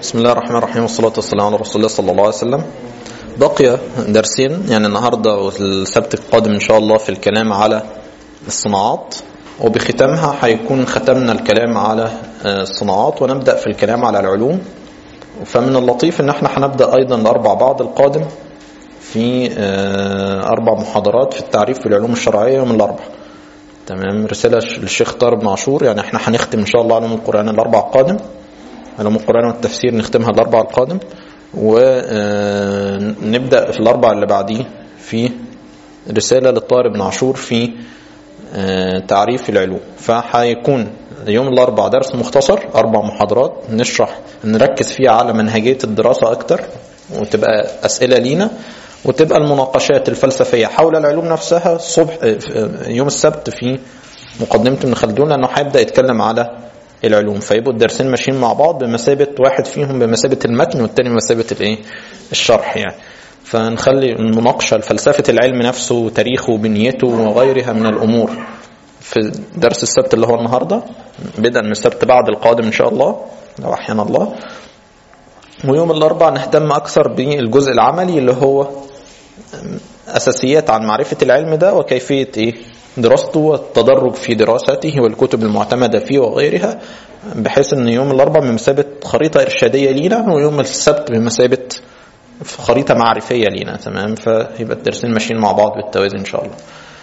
بسم الله الرحمن الرحيم والصلاة والسلام على رسول الله صلى الله عليه وسلم بقي درسين يعني النهاردة والسبت القادم إن شاء الله في الكلام على الصناعات وبختامها هيكون ختمنا الكلام على الصناعات ونبدأ في الكلام على العلوم فمن اللطيف ان احنا هنبدأ ايضا الاربع بعض القادم في اربع محاضرات في التعريف في العلوم الشرعية يوم الاربع تمام رسالة للشيخ طارق بن عاشور يعني احنا هنختم ان شاء الله علوم القرآن الاربع القادم علوم القرآن والتفسير نختمها الاربع القادم ونبدأ في الاربع اللي بعديه في رسالة للطارق بن عاشور في تعريف العلوم فهيكون يوم الاربع درس مختصر اربع محاضرات نشرح نركز فيها على منهجيه الدراسه اكتر وتبقى اسئله لينا وتبقى المناقشات الفلسفيه حول العلوم نفسها الصبح يوم السبت في مقدمه ابن خلدون لانه هيبدا يتكلم على العلوم فيبقوا الدرسين ماشيين مع بعض بمثابه واحد فيهم بمثابه المتن والتاني بمثابه الايه الشرح يعني فنخلي المناقشه لفلسفه العلم نفسه وتاريخه وبنيته وغيرها من الامور في درس السبت اللي هو النهارده بدءا من السبت بعد القادم ان شاء الله لو احيانا الله ويوم الاربعاء نهتم اكثر بالجزء العملي اللي هو اساسيات عن معرفه العلم ده وكيفيه ايه دراسته والتدرج في دراسته والكتب المعتمده فيه وغيرها بحيث ان يوم الاربعاء بمثابه خريطه ارشاديه لينا ويوم السبت بمثابه خريطه معرفيه لينا تمام فيبقى الدرسين ماشيين مع بعض بالتوازي ان شاء الله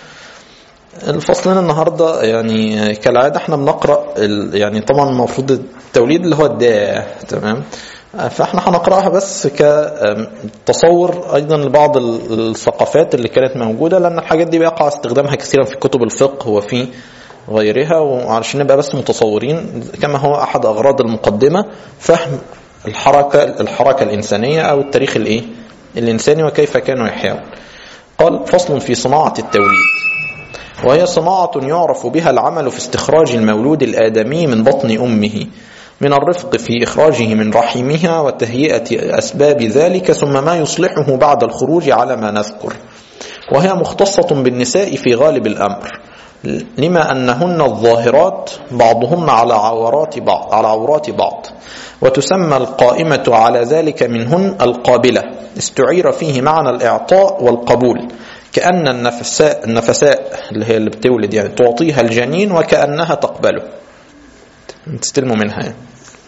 الفصلين النهارده يعني كالعاده احنا بنقرا يعني طبعا المفروض التوليد اللي هو الداء تمام فاحنا هنقراها بس كتصور ايضا لبعض الثقافات اللي كانت موجوده لان الحاجات دي بيقع استخدامها كثيرا في كتب الفقه وفي غيرها وعشان نبقى بس متصورين كما هو احد اغراض المقدمه فهم الحركه الحركه الانسانيه او التاريخ الايه الانساني وكيف كانوا يحيون قال فصل في صناعه التوليد وهي صناعة يعرف بها العمل في استخراج المولود الآدمي من بطن أمه من الرفق في إخراجه من رحمها وتهيئة أسباب ذلك ثم ما يصلحه بعد الخروج على ما نذكر وهي مختصة بالنساء في غالب الأمر لما أنهن الظاهرات بعضهن على عورات بعض على عورات بعض وتسمى القائمة على ذلك منهن القابلة استعير فيه معنى الإعطاء والقبول كأن النفساء النفساء اللي هي اللي بتولد يعني تعطيها الجنين وكأنها تقبله تستلموا منها يعني.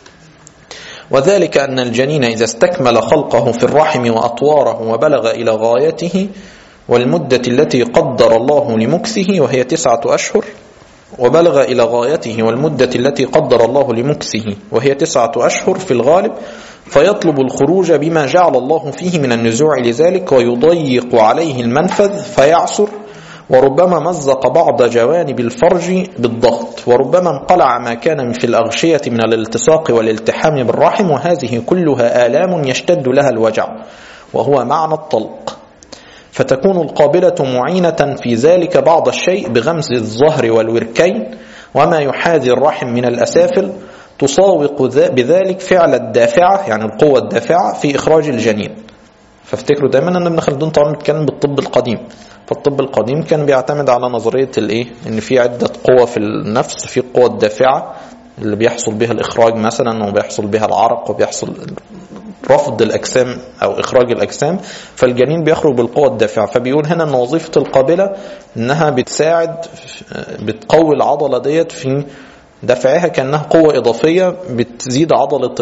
وذلك أن الجنين إذا استكمل خلقه في الرحم وأطواره وبلغ إلى غايته والمدة التي قدر الله لمكثه وهي تسعة أشهر وبلغ إلى غايته والمدة التي قدر الله لمكثه وهي تسعة أشهر في الغالب فيطلب الخروج بما جعل الله فيه من النزوع لذلك ويضيق عليه المنفذ فيعسر وربما مزق بعض جوانب الفرج بالضغط وربما انقلع ما كان في الأغشية من الالتصاق والالتحام بالرحم وهذه كلها آلام يشتد لها الوجع وهو معنى الطلق فتكون القابلة معينة في ذلك بعض الشيء بغمز الظهر والوركين وما يحاذي الرحم من الأسافل تساوق بذلك فعل الدافعة يعني القوة الدافعة في إخراج الجنين فافتكروا دايما ان ابن خلدون طبعا بيتكلم بالطب القديم فالطب القديم كان بيعتمد على نظرية الايه ان في عدة قوة في النفس في القوة الدافعة اللي بيحصل بها الإخراج مثلا وبيحصل بها العرق وبيحصل رفض الأجسام أو إخراج الأجسام فالجنين بيخرج بالقوة الدافعة فبيقول هنا أن وظيفة القابلة أنها بتساعد بتقوي العضلة ديت في دفعها كأنها قوة إضافية بتزيد عضلة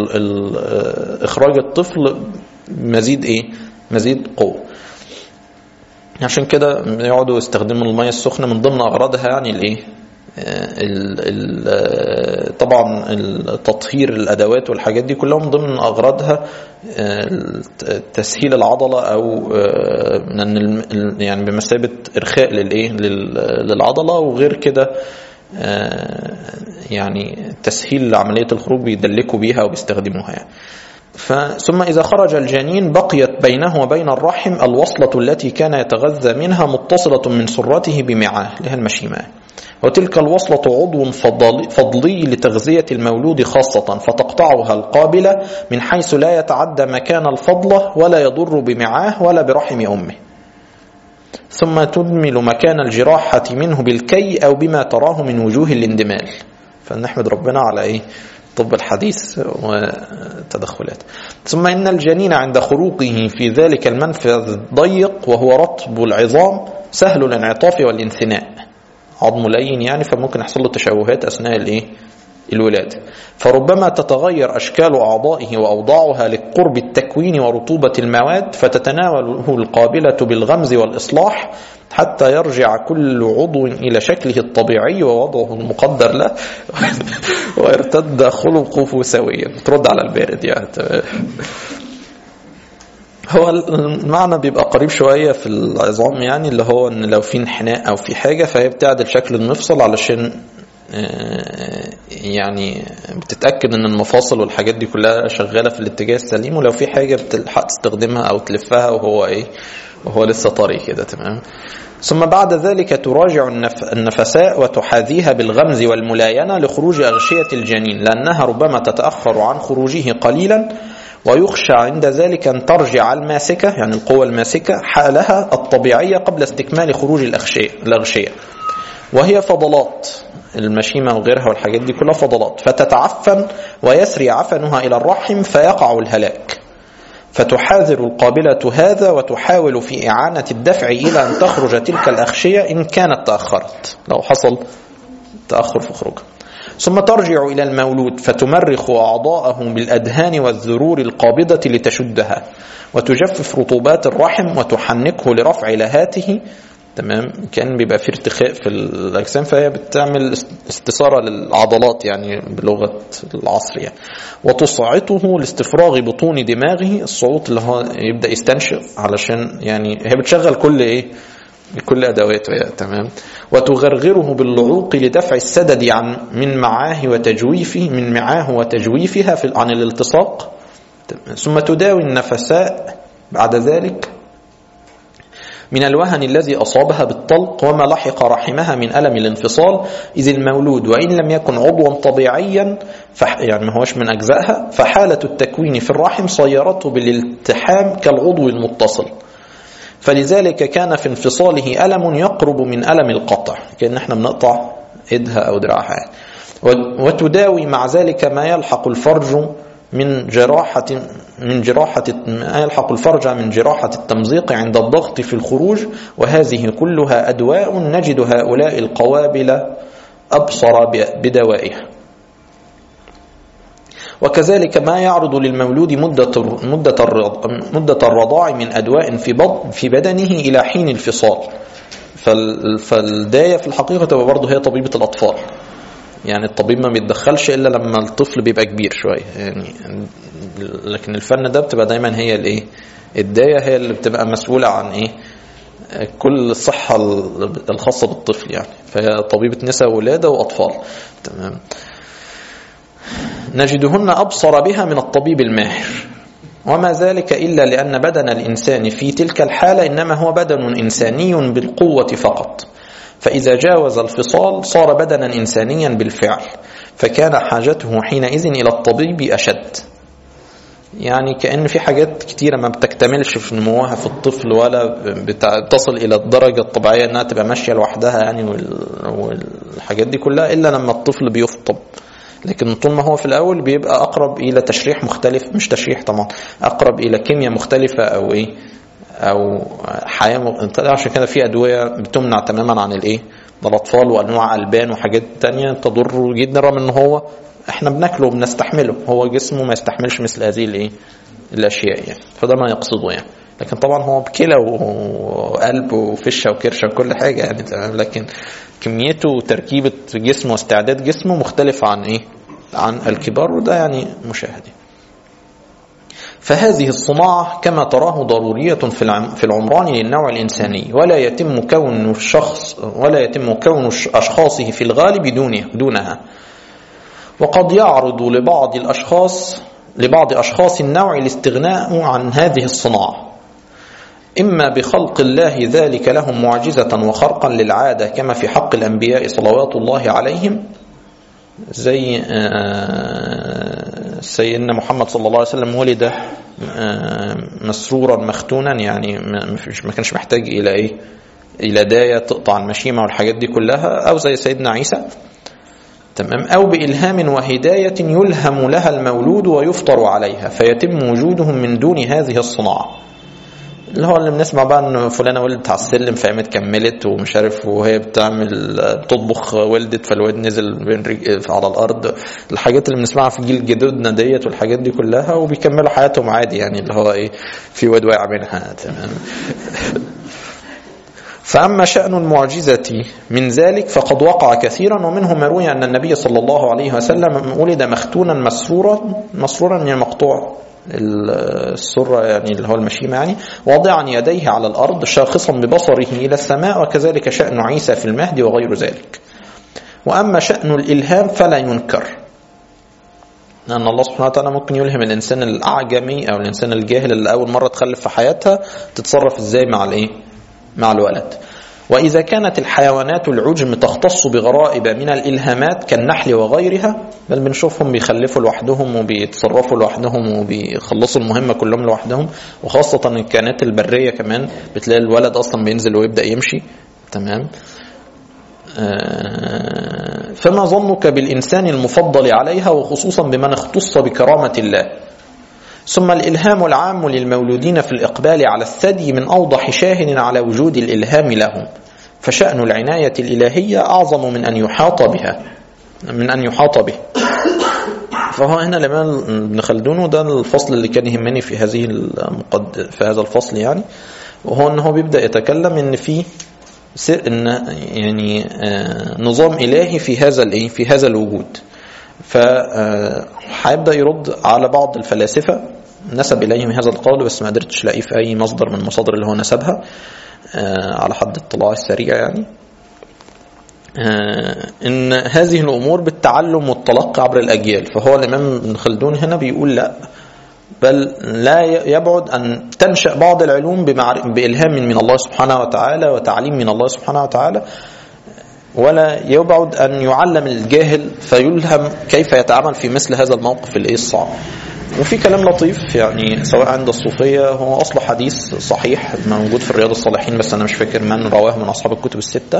إخراج الطفل مزيد إيه؟ مزيد قوة عشان كده يقعدوا يستخدموا المية السخنة من ضمن أغراضها يعني الإيه؟ ال ال طبعا تطهير الادوات والحاجات دي كلها من ضمن اغراضها تسهيل العضله او يعني بمثابه ارخاء للايه للعضله وغير كده يعني تسهيل عمليه الخروج بيدلكوا بيها وبيستخدموها يعني. ثم إذا خرج الجنين بقيت بينه وبين الرحم الوصلة التي كان يتغذى منها متصلة من سرته بمعاه لها المشيمة وتلك الوصلة عضو فضلي لتغذية المولود خاصة فتقطعها القابلة من حيث لا يتعدى مكان الفضلة ولا يضر بمعاه ولا برحم أمه ثم تدمل مكان الجراحة منه بالكي أو بما تراه من وجوه الاندمال فنحمد ربنا على إيه الطب الحديث وتدخلات ثم إن الجنين عند خروقه في ذلك المنفذ الضيق وهو رطب العظام سهل الانعطاف والانثناء عظم لين يعني فممكن يحصل له تشوهات أثناء الإيه؟ الولادة فربما تتغير أشكال أعضائه وأوضاعها لقرب التكوين ورطوبة المواد فتتناوله القابلة بالغمز والإصلاح حتى يرجع كل عضو إلى شكله الطبيعي ووضعه المقدر له ويرتد خلقه سويا ترد على البارد يعني هو المعنى بيبقى قريب شوية في العظام يعني اللي هو ان لو في انحناء او في حاجة فهي بتعدل شكل المفصل علشان يعني بتتأكد ان المفاصل والحاجات دي كلها شغالة في الاتجاه السليم ولو في حاجة بتلحق تستخدمها او تلفها وهو ايه وهو لسه طري كده تمام ثم بعد ذلك تراجع النفساء وتحاذيها بالغمز والملاينة لخروج أغشية الجنين لأنها ربما تتأخر عن خروجه قليلا ويخشى عند ذلك أن ترجع الماسكة يعني القوة الماسكة حالها الطبيعية قبل استكمال خروج الأغشية, الأغشية وهي فضلات المشيمة وغيرها والحاجات دي كلها فضلات فتتعفن ويسري عفنها إلى الرحم فيقع الهلاك فتحاذر القابلة هذا وتحاول في إعانة الدفع إلى أن تخرج تلك الأغشية إن كانت تأخرت لو حصل تأخر في خروجها ثم ترجع إلى المولود فتمرخ أعضاءه بالأدهان والذرور القابضة لتشدها وتجفف رطوبات الرحم وتحنكه لرفع لهاته تمام كان بيبقى في ارتخاء في الاجسام فهي بتعمل استثاره للعضلات يعني بلغه العصر يعني وتصعطه لاستفراغ بطون دماغه الصوت اللي هو يبدا يستنشق علشان يعني هي بتشغل كل ايه كل ادواته يعني تمام وتغرغره باللعوق لدفع السدد عن من معاه وتجويفه من معاه وتجويفها في عن الالتصاق ثم تداوي النفساء بعد ذلك من الوهن الذي أصابها بالطلق وما لحق رحمها من ألم الانفصال إذ المولود وإن لم يكن عضوا طبيعيا فح يعني ما هوش من أجزائها فحالة التكوين في الرحم صيرته بالالتحام كالعضو المتصل فلذلك كان في انفصاله ألم يقرب من ألم القطع كأن احنا بنقطع إيدها أو دراعها وتداوي مع ذلك ما يلحق الفرج من جراحة من جراحة ما يلحق الفرج من جراحة التمزيق عند الضغط في الخروج وهذه كلها أدواء نجد هؤلاء القوابل أبصر بدوائها وكذلك ما يعرض للمولود مدة مدة مدة الرضاع من أدواء في بطن في بدنه إلى حين الفصال فالداية في الحقيقة تبقى برضه هي طبيبة الأطفال يعني الطبيب ما بيتدخلش الا لما الطفل بيبقى كبير شويه يعني لكن الفن ده بتبقى دايما هي الايه الدايه هي اللي بتبقى مسؤوله عن ايه كل الصحة الخاصة بالطفل يعني فهي طبيبة نساء وولادة وأطفال تمام نجدهن أبصر بها من الطبيب الماهر وما ذلك إلا لأن بدن الإنسان في تلك الحالة إنما هو بدن إنساني بالقوة فقط فإذا جاوز الفصال صار بدنا إنسانيا بالفعل فكان حاجته حينئذ إلى الطبيب أشد يعني كأن في حاجات كتيرة ما بتكتملش في نموها في الطفل ولا بتصل إلى الدرجة الطبيعية أنها تبقى ماشية لوحدها يعني والحاجات دي كلها إلا لما الطفل بيفطب لكن طول ما هو في الأول بيبقى أقرب إلى تشريح مختلف مش تشريح طبعا أقرب إلى كيمياء مختلفة أو إيه او حياه م... عشان كده في ادويه بتمنع تماما عن الايه الاطفال وانواع البان وحاجات تانية تضر جدا رغم ان هو احنا بناكله وبنستحمله هو جسمه ما يستحملش مثل هذه الايه الاشياء يعني فده ما يقصده يعني لكن طبعا هو بكلى وقلب وفشه وكرشه وكل حاجه يعني تمام لكن كميته وتركيبه جسمه واستعداد جسمه مختلف عن ايه عن الكبار وده يعني مشاهد فهذه الصناعة كما تراه ضرورية في العمران للنوع الإنساني ولا يتم كون الشخص ولا يتم كون أشخاصه في الغالب دونه دونها وقد يعرض لبعض الأشخاص لبعض أشخاص النوع الاستغناء عن هذه الصناعة إما بخلق الله ذلك لهم معجزة وخرقا للعادة كما في حق الأنبياء صلوات الله عليهم زي سيدنا محمد صلى الله عليه وسلم ولد مسرورا مختونا يعني ما كانش محتاج الى ايه الى دايه تقطع المشيمه والحاجات دي كلها او زي سيدنا عيسى تمام أو بإلهام وهداية يلهم لها المولود ويفطر عليها فيتم وجودهم من دون هذه الصناعة اللي هو اللي بنسمع بقى ان فلانه ولدت على السلم فقامت كملت ومش عارف وهي بتعمل بتطبخ ولدت فالواد نزل بين رج- على الارض الحاجات اللي بنسمعها في جيل جدودنا ديت والحاجات دي كلها وبيكملوا حياتهم عادي يعني اللي هو ايه في واد واقع منها تمام فأما شأن المعجزة من ذلك فقد وقع كثيرا ومنه ما روي أن النبي صلى الله عليه وسلم ولد مختونا مسرورا مسرورا يعني مقطوع السرة يعني اللي هو المشيمة يعني واضعا يديه على الأرض شاخصا ببصره إلى السماء وكذلك شأن عيسى في المهد وغير ذلك وأما شأن الإلهام فلا ينكر لأن الله سبحانه وتعالى ممكن يلهم الإنسان الأعجمي أو الإنسان الجاهل اللي أول مرة تخلف في حياتها تتصرف إزاي مع الإيه؟ مع الولد وإذا كانت الحيوانات العجم تختص بغرائب من الإلهامات كالنحل وغيرها بل بنشوفهم بيخلفوا لوحدهم وبيتصرفوا لوحدهم وبيخلصوا المهمة كلهم لوحدهم وخاصة الكائنات البرية كمان بتلاقي الولد أصلا بينزل ويبدأ يمشي تمام آه، فما ظنك بالإنسان المفضل عليها وخصوصا بمن اختص بكرامة الله ثم الإلهام العام للمولودين في الإقبال على الثدي من أوضح شاهد على وجود الإلهام لهم فشأن العناية الإلهية أعظم من أن يحاط بها من أن يحاط به فهو هنا الإمام ابن خلدون وده الفصل اللي كان يهمني في هذه المقد في هذا الفصل يعني وهو ان هو بيبدا يتكلم ان في سر ان يعني آه، نظام الهي في هذا الايه في هذا الوجود فهيبدا يرد على بعض الفلاسفه نسب اليهم هذا القول بس ما قدرتش الاقيه في اي مصدر من المصادر اللي هو نسبها آه، على حد اطلاع السريع يعني آه، ان هذه الامور بالتعلم والتلقي عبر الاجيال فهو الامام ابن خلدون هنا بيقول لا بل لا يبعد أن تنشأ بعض العلوم بمعر- بإلهام من الله سبحانه وتعالى وتعليم من الله سبحانه وتعالى ولا يبعد أن يعلم الجاهل فيلهم كيف يتعامل في مثل هذا الموقف الإيه الصعب وفي كلام لطيف يعني سواء عند الصوفية هو أصله حديث صحيح موجود في الرياض الصالحين بس أنا مش فاكر من رواه من أصحاب الكتب الستة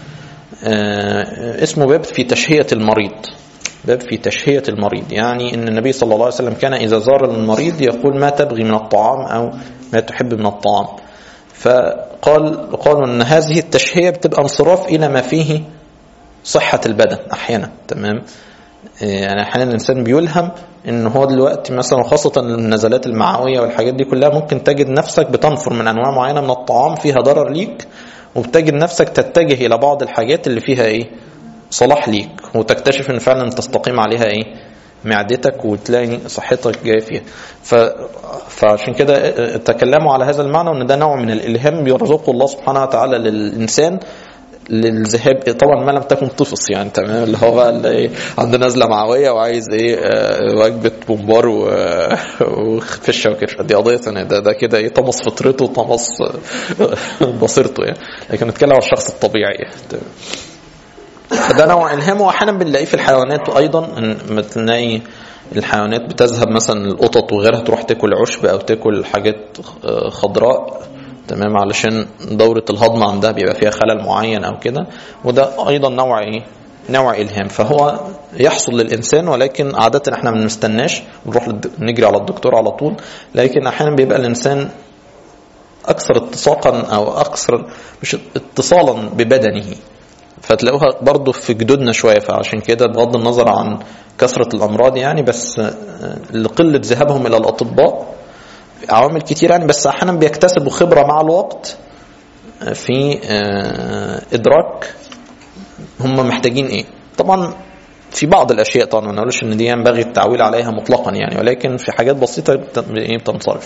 آه، اسمه باب في تشهية المريض باب في تشهية المريض يعني أن النبي صلى الله عليه وسلم كان إذا زار المريض يقول ما تبغي من الطعام أو ما تحب من الطعام فقال قالوا أن هذه التشهية بتبقى انصراف إلى ما فيه صحة البدن أحيانا تمام يعني احيانا الانسان بيلهم ان هو دلوقتي مثلا خاصه النزلات المعويه والحاجات دي كلها ممكن تجد نفسك بتنفر من انواع معينه من الطعام فيها ضرر ليك وبتجد نفسك تتجه الى بعض الحاجات اللي فيها ايه صلاح ليك وتكتشف ان فعلا تستقيم عليها ايه معدتك وتلاقي صحتك جايه فيها ف... فعشان كده تكلموا على هذا المعنى وان ده نوع من الالهام يرزقه الله سبحانه وتعالى للانسان للذهاب طبعا ما لم تكن طفص يعني تمام اللي هو بقى اللي ايه عنده نزله معويه وعايز ايه آه، وجبه بومبار و- وفشه وكرشه دي قضيه ثانيه ده ده كده ايه طمس فطرته طمس بصيرته يعني لكن نتكلم على الشخص الطبيعي يعني. تمام. فده نوع الهام واحيانا بنلاقيه في الحيوانات ايضا ان ما تلاقي الحيوانات بتذهب مثلا القطط وغيرها تروح تاكل عشب او تاكل حاجات آه، خضراء تمام علشان دورة الهضم عندها بيبقى فيها خلل معين او كده وده ايضا نوع ايه نوع الهام فهو يحصل للانسان ولكن عاده احنا ما بنستناش نروح للد- نجري على الدكتور على طول لكن احيانا بيبقى الانسان اكثر اتساقا او اكثر مش اتصالا ببدنه فتلاقوها برضه في جدودنا شويه فعشان كده بغض النظر عن كثره الامراض يعني بس آه، لقله ذهابهم الى الاطباء عوامل كتير يعني بس احيانا بيكتسبوا خبره مع الوقت في آه، ادراك هم محتاجين ايه طبعا في بعض الاشياء طبعا ما نقولش ان دي ينبغي التعويل عليها مطلقا يعني ولكن في حاجات بسيطه بت- إيه بتنصرف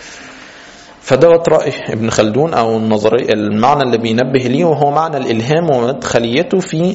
فدوت رأي ابن خلدون أو النظرية المعنى اللي بينبه ليه وهو معنى الإلهام ومدخليته في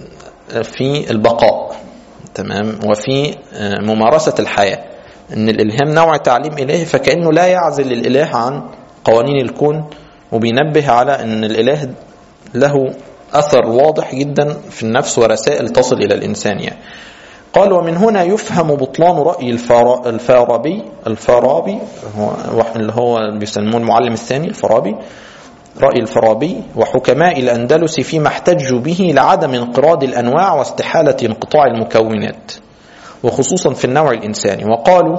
في البقاء تمام وفي آه، ممارسة الحياة إن الإلهام نوع تعليم إلهي فكأنه لا يعزل الإله عن قوانين الكون وبينبه على أن الإله له أثر واضح جدا في النفس ورسائل تصل إلى الإنسان يعني قال ومن هنا يفهم بطلان رأي الفارا- الفارابي الفارابي هو واحد اللي هو بيسموه المعلم الثاني الفارابي رأي الفارابي وحكماء الأندلس فيما احتجوا به لعدم انقراض الأنواع واستحالة انقطاع المكونات وخصوصا في النوع الإنساني وقالوا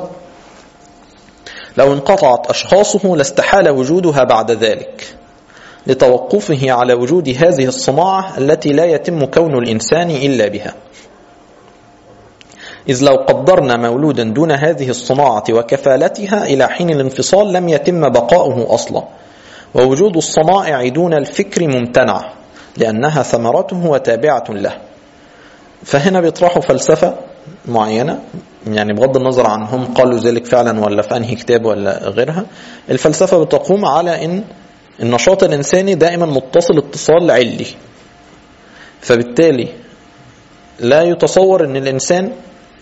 لو انقطعت أشخاصه لاستحال وجودها بعد ذلك لتوقفه على وجود هذه الصناعة التي لا يتم كون الإنسان إلا بها إذ لو قدرنا مولودا دون هذه الصناعة وكفالتها إلى حين الانفصال لم يتم بقاؤه أصلا ووجود الصنائع دون الفكر ممتنع لأنها ثمرته وتابعة له فهنا بيطرحوا فلسفة معينة يعني بغض النظر عن هم قالوا ذلك فعلا ولا في أنهي كتاب ولا غيرها الفلسفة بتقوم على أن النشاط الإنساني دائما متصل اتصال علي فبالتالي لا يتصور أن الإنسان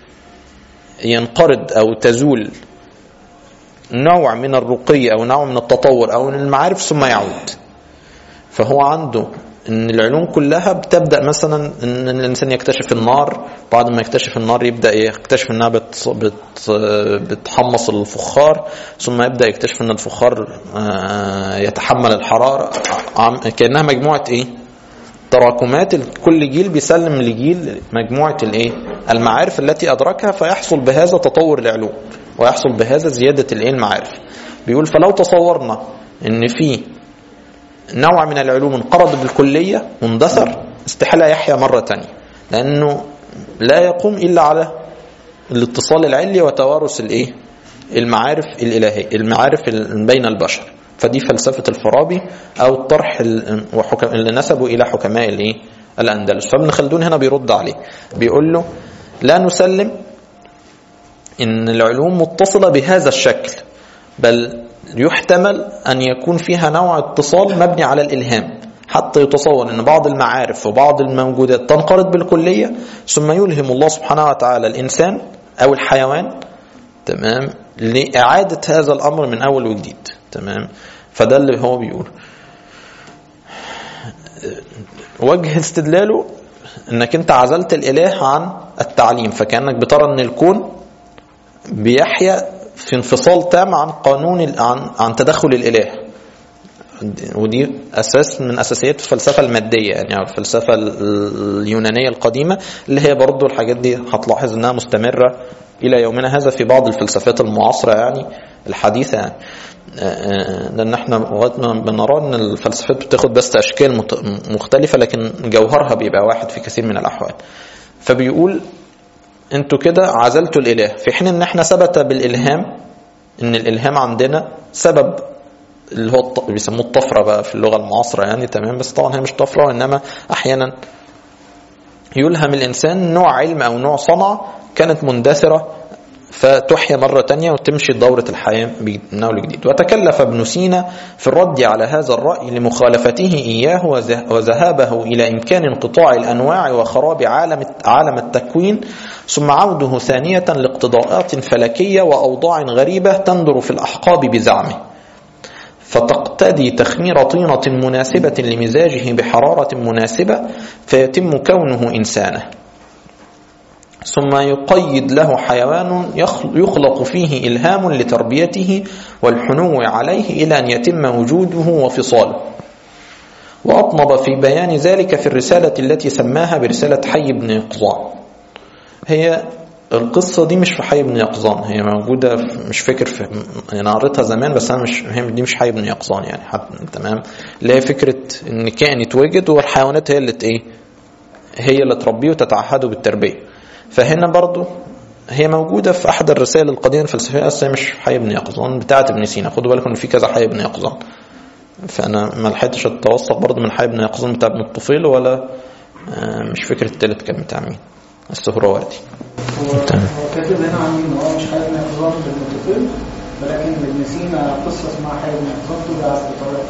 ينقرض أو تزول نوع من الرقي أو نوع من التطور أو من المعارف ثم يعود فهو عنده ان العلوم كلها بتبدا مثلا ان الانسان يكتشف النار بعد ما يكتشف النار يبدا يكتشف انها بت بت بتحمص الفخار ثم يبدا يكتشف ان الفخار يتحمل الحراره كانها مجموعه ايه تراكمات كل جيل بيسلم لجيل مجموعه الايه المعارف التي ادركها فيحصل بهذا تطور العلوم ويحصل بهذا زياده الايه المعارف بيقول فلو تصورنا ان في نوع من العلوم انقرض بالكلية واندثر استحالة يحيا مرة تانية لأنه لا يقوم إلا على الاتصال العلي وتوارث الايه المعارف الإلهية المعارف بين البشر فدي فلسفة الفارابي أو الطرح وحكم اللي نسبوا إلى حكماء الايه الأندلس فابن خلدون هنا بيرد عليه بيقول له لا نسلم إن العلوم متصلة بهذا الشكل بل يحتمل أن يكون فيها نوع اتصال مبني على الإلهام حتى يتصور أن بعض المعارف وبعض الموجودات تنقرض بالكلية ثم يلهم الله سبحانه وتعالى الإنسان أو الحيوان تمام لإعادة هذا الأمر من أول وجديد تمام فده اللي هو بيقول وجه استدلاله انك انت عزلت الاله عن التعليم فكانك بترى ان الكون بيحيا في انفصال تام عن قانون عن عن تدخل الاله ودي اساس من اساسيات الفلسفه الماديه يعني او الفلسفه اليونانيه القديمه اللي هي برضو الحاجات دي هتلاحظ انها مستمره الى يومنا هذا في بعض الفلسفات المعاصره يعني الحديثه يعني لان احنا لغايه ما بنرى ان الفلسفات بتاخد بس اشكال مختلفه لكن جوهرها بيبقى واحد في كثير من الاحوال فبيقول انتوا كده عزلتوا الاله في حين ان احنا ثبت بالالهام ان الالهام عندنا سبب اللي هو بيسموه الطفره بقى في اللغه المعاصره يعني تمام بس طبعا هي مش طفره وانما احيانا يلهم الانسان نوع علم او نوع صنعه كانت مندثره فتحيا مرة تانية وتمشي دورة الحياة من أول جديد وتكلف ابن سينا في الرد على هذا الرأي لمخالفته إياه وذهابه إلى إمكان انقطاع الأنواع وخراب عالم عالم التكوين ثم عوده ثانية لاقتضاءات فلكية وأوضاع غريبة تندر في الأحقاب بزعمه فتقتدي تخمير طينة مناسبة لمزاجه بحرارة مناسبة فيتم كونه إنسانا ثم يقيد له حيوان يخلق فيه إلهام لتربيته والحنو عليه إلى أن يتم وجوده وفصاله وأطنب في بيان ذلك في الرسالة التي سماها برسالة حي بن يقظان هي القصة دي مش في حي بن يقظان هي موجودة مش فاكر في أنا قريتها زمان بس أنا مش هي دي مش حي بن يقظان يعني حتى تمام اللي هي فكرة إن كائن يتوجد والحيوانات هي اللي إيه هي اللي تربيه وتتعهده بالتربية فهنا برضو هي موجودة في أحد الرسائل القديمة الفلسفية بس هي مش حي بن يقظان بتاعة ابن سينا خدوا بالكم إن في كذا حي بن يقظان فأنا ما لحقتش أتوثق برضو من حي بن يقظان بتاع ابن الطفيل ولا مش فاكر التالت كان بتاع مين السهروردي هو هو كاتب هنا عن ان هو مش حي بن يقظان بن الطفيل ولكن ابن سينا قصة اسمها حي بن يقظان تبع بطريقة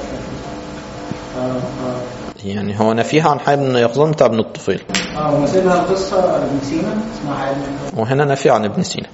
يعني هو نفيها عن حي بن يقظان بتاع ابن الطفيل اه ومثلها القصة ابن سينا اسمها حي بن يقظان وهنا نفي عن ابن سينا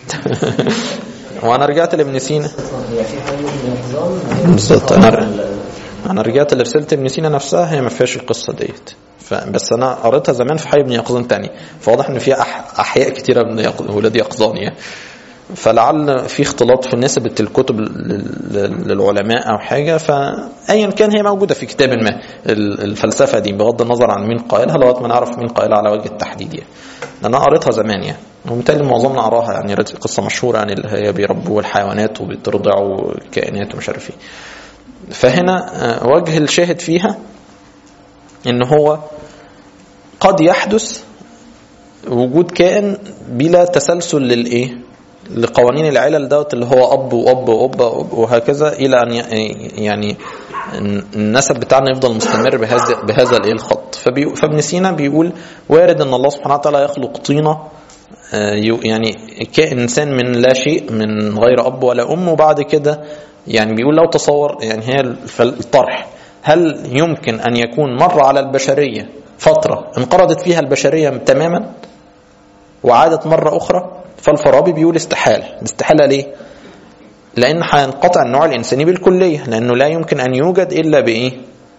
وانا رجعت لابن سينا هي في حي بن يقظان بالظبط انا انا رجعت لرساله ابن سينا نفسها هي ما فيهاش القصه ديت بس انا قريتها زمان في حي بن يقظان تاني فواضح ان فيها أح... احياء كتيره من يق... ولاد يقظان يعني فلعل في اختلاط في نسبة الكتب لل- للعلماء أو حاجة فأيا كان هي موجودة في كتاب ما ال- الفلسفة دي بغض النظر عن مين قائلها لغاية ما نعرف مين قائلها على وجه التحديد يعني أنا قريتها زمان يعني ومثالي معظمنا قراها يعني قصة مشهورة يعني اللي هي بيربوا الحيوانات وبيترضعوا الكائنات ومش عارف ايه فهنا آه، وجه الشاهد فيها ان هو قد يحدث وجود كائن بلا تسلسل للايه لقوانين العلل دوت اللي هو اب واب واب واب وهكذا الى ان ي- يعني النسب بتاعنا يفضل مستمر بهذا بهذا الايه الخط فبي- فابن سينا بيقول وارد ان الله سبحانه وتعالى يخلق طينه آه، يو- يعني كائن انسان من لا شيء من غير اب ولا ام وبعد كده يعني بيقول لو تصور يعني هي الف- الطرح هل يمكن ان يكون مر على البشريه فتره انقرضت فيها البشريه تماما وعادت مره اخرى فالفارابي بيقول استحاله الاستحاله ليه لان هينقطع النوع الانساني بالكليه لانه لا يمكن ان يوجد الا بايه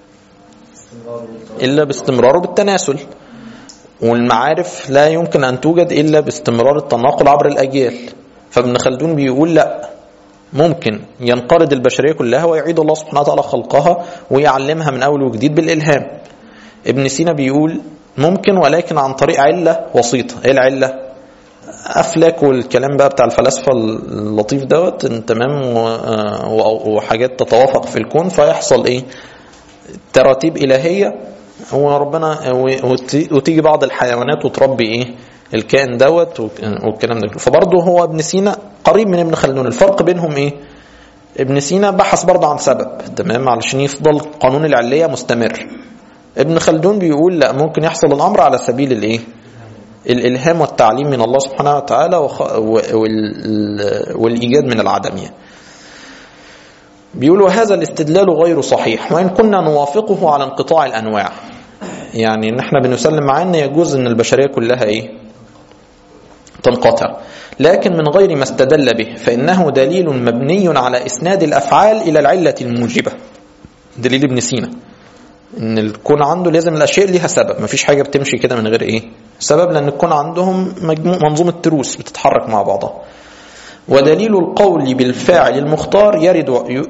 الا باستمراره بالتناسل والمعارف لا يمكن ان توجد الا باستمرار التناقل عبر الاجيال فابن خلدون بيقول لا ممكن ينقرض البشريه كلها ويعيد الله سبحانه وتعالى خلقها ويعلمها من اول وجديد بالالهام ابن سينا بيقول ممكن ولكن عن طريق عله وسيطه ايه العله افلاك والكلام بقى بتاع الفلاسفه اللطيف دوت تمام و- و- وحاجات تتوافق في الكون فيحصل ايه تراتيب الهيه وربنا و- وت- وتيجي بعض الحيوانات وتربي ايه الكائن دوت وك- والكلام ده كله. فبرضه هو ابن سينا قريب من ابن خلدون الفرق بينهم ايه ابن سينا بحث برضه عن سبب تمام علشان يفضل قانون العليه مستمر ابن خلدون بيقول لا ممكن يحصل الامر على سبيل الايه الالهام والتعليم من الله سبحانه وتعالى وخ... و- وال... والايجاد من العدم يعني. بيقول وهذا الاستدلال غير صحيح وان كنا نوافقه على انقطاع الانواع يعني ان احنا بنسلم معاه ان يجوز ان البشريه كلها ايه تنقطع لكن من غير ما استدل به فانه دليل مبني على اسناد الافعال الى العله الموجبه دليل ابن سينا ان الكون عنده لازم الاشياء ليها سبب مفيش حاجه بتمشي كده من غير ايه سبب لان الكون عندهم مجموع منظومه تروس بتتحرك مع بعضها ودليل القول بالفاعل المختار يرد و... ي...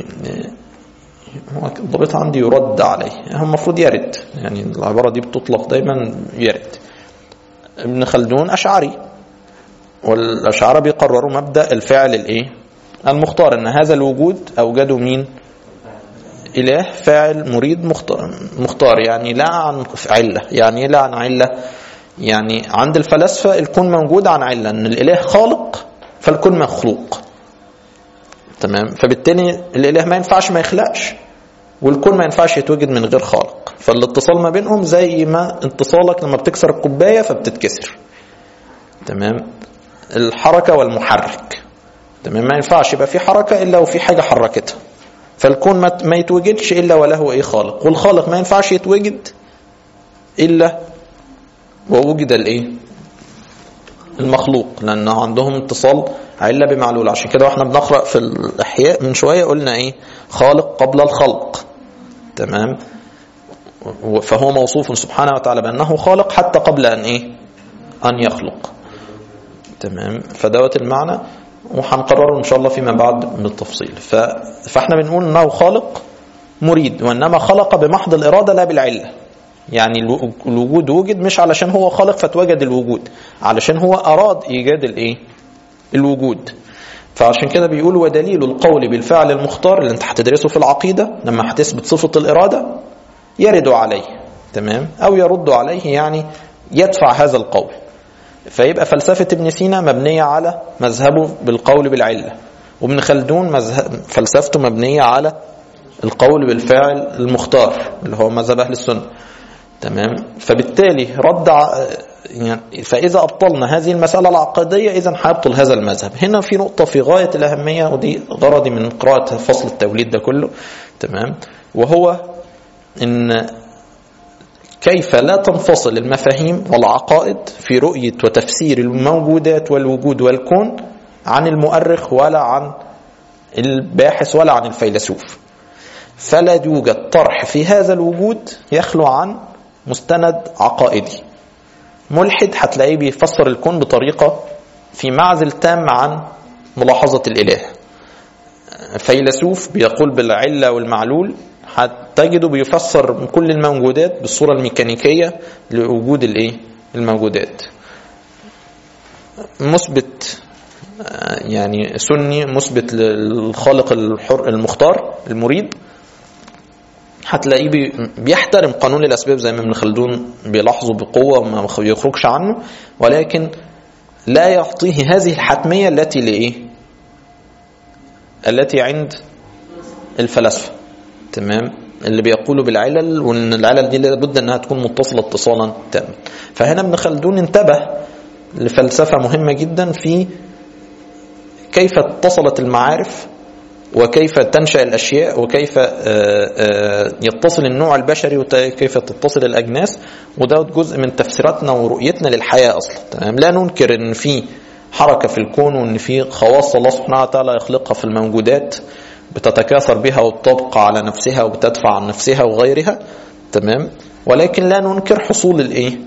هو الضابط عندي يرد عليه هو المفروض يرد يعني العباره دي بتطلق دايما يرد ابن خلدون اشعري والاشاعره بيقرروا مبدا الفاعل الايه المختار ان هذا الوجود اوجده مين إله فاعل مريد مختار, مختار يعني لا عن علة يعني إيه لا عن علة يعني عند الفلاسفة الكون موجود عن علة أن الإله خالق فالكون مخلوق تمام فبالتالي الإله ما ينفعش ما يخلقش والكون ما ينفعش يتوجد من غير خالق فالاتصال ما بينهم زي ما اتصالك لما بتكسر الكوباية فبتتكسر تمام الحركة والمحرك تمام ما ينفعش يبقى في حركة إلا وفي حاجة حركتها فالكون ما ما يتوجدش الا وله ايه خالق والخالق ما ينفعش يتوجد الا ووجد الايه المخلوق لان عندهم اتصال عله بمعلول عشان كده واحنا بنقرا في الاحياء من شويه قلنا ايه خالق قبل الخلق تمام فهو موصوف سبحانه وتعالى بانه خالق حتى قبل ان ايه ان يخلق تمام فدوت المعنى وهنقرره ان شاء الله فيما بعد بالتفصيل ف... فاحنا بنقول انه خالق مريد وانما خلق بمحض الاراده لا بالعله يعني الو- الوجود وجد مش علشان هو خالق فتوجد الوجود علشان هو اراد ايجاد الايه الوجود فعشان كده بيقول ودليل القول بالفعل المختار اللي انت هتدرسه في العقيده لما هتثبت صفه الاراده يرد عليه تمام او يرد عليه يعني يدفع هذا القول فيبقى فلسفة ابن سينا مبنية على مذهبه بالقول بالعلة وابن خلدون مذهب فلسفته مبنية على القول بالفاعل المختار اللي هو مذهب أهل السنة تمام فبالتالي رد ع- يعني فإذا أبطلنا هذه المسألة العقدية إذا هيبطل هذا المذهب هنا في نقطة في غاية الأهمية ودي غرضي من قراءة فصل التوليد ده كله تمام وهو إن كيف لا تنفصل المفاهيم والعقائد في رؤية وتفسير الموجودات والوجود والكون عن المؤرخ ولا عن الباحث ولا عن الفيلسوف فلا يوجد طرح في هذا الوجود يخلو عن مستند عقائدي ملحد هتلاقيه بيفسر الكون بطريقة في معزل تام عن ملاحظة الإله فيلسوف بيقول بالعلة والمعلول هتجده بيفسر كل الموجودات بالصورة الميكانيكية لوجود الايه الموجودات مثبت آه، يعني سني مثبت للخالق الحر المختار المريد هتلاقيه بي- بيحترم قانون الاسباب زي ما ابن خلدون بيلاحظه بقوه وما يخرجش عنه ولكن لا يعطيه هذه الحتميه التي لايه؟ التي عند الفلاسفه تمام اللي بيقولوا بالعلل وان العلل دي لابد انها تكون متصله اتصالا تاما فهنا ابن خلدون انتبه لفلسفه مهمه جدا في كيف اتصلت المعارف وكيف تنشأ الأشياء وكيف آه، آه، يتصل النوع البشري وكيف تتصل الأجناس وده جزء من تفسيراتنا ورؤيتنا للحياة أصلا تمام لا ننكر أن في حركة في الكون وأن في خواص الله سبحانه وتعالى يخلقها في الموجودات بتتكاثر بها وتبقى على نفسها وبتدفع عن نفسها وغيرها تمام ولكن لا ننكر حصول الايه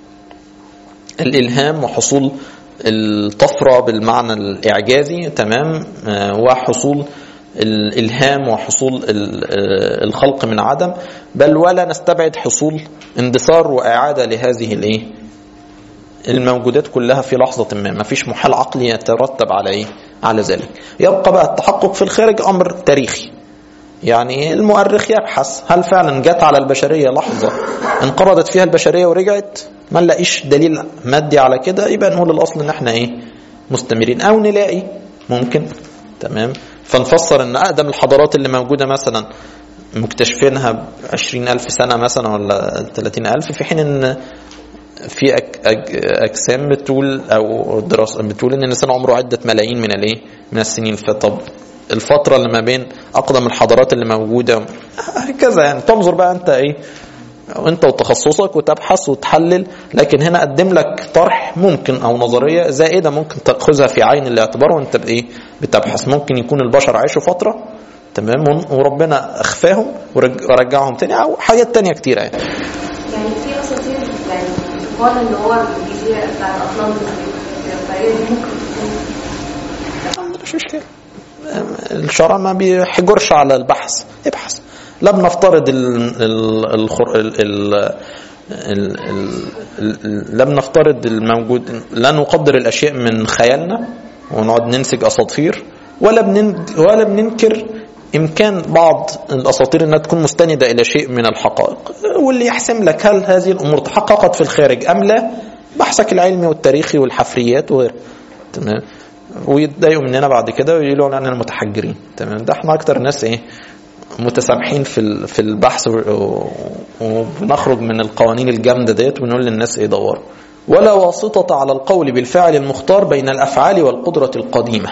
الالهام وحصول الطفره بالمعنى الاعجازي تمام آه، وحصول الالهام وحصول ال- آه، الخلق من عدم بل ولا نستبعد حصول اندثار واعاده لهذه الايه الموجودات كلها في لحظة ما ما فيش محال عقلي يترتب على إيه؟ على ذلك يبقى بقى التحقق في الخارج أمر تاريخي يعني المؤرخ يبحث هل فعلا جت على البشرية لحظة انقرضت فيها البشرية ورجعت ما نلاقيش دليل مادي على كده يبقى نقول الأصل إن احنا إيه مستمرين أو نلاقي ممكن تمام فنفسر إن أقدم الحضارات اللي موجودة مثلا مكتشفينها عشرين ألف سنة مثلا ولا ثلاثين ألف في حين إن في أك أك اجسام بتقول او دراسه بتقول ان الانسان عمره عده ملايين من الايه؟ من السنين فطب الفتره اللي ما بين اقدم الحضارات اللي موجوده هكذا يعني تنظر بقى انت ايه انت وتخصصك وتبحث وتحلل لكن هنا اقدم لك طرح ممكن او نظريه زائده ممكن تاخذها في عين الاعتبار وانت بايه بتبحث ممكن يكون البشر عاشوا فتره تمام وربنا اخفاهم ورج- ورجعهم تاني او حاجات تانية كتيره يعني يعني في اساطير يعني قال ان هو الجزيره بتاعت اطلانتس دي فهي دي ممكن تكون مش مشكله الشرع ما بيحجرش على البحث ابحث لا بنفترض ال ال الخر ال ال ال ال ال لا بنفترض الموجود لا نقدر الاشياء من خيالنا ونقعد ننسج اساطير ولا بنن ولا بننكر امكان بعض الاساطير انها تكون مستنده الى شيء من الحقائق واللي يحسم لك هل هذه الامور تحققت في الخارج ام لا بحثك العلمي والتاريخي والحفريات وغيره تمام ويتضايقوا مننا بعد كده ويقولوا اننا متحجرين تمام ده احنا اكتر ناس ايه متسامحين في ال- في البحث و- و- وبنخرج من القوانين الجامده ديت ونقول للناس ايه دوروا ولا واسطة على القول بالفعل المختار بين الأفعال والقدرة القديمة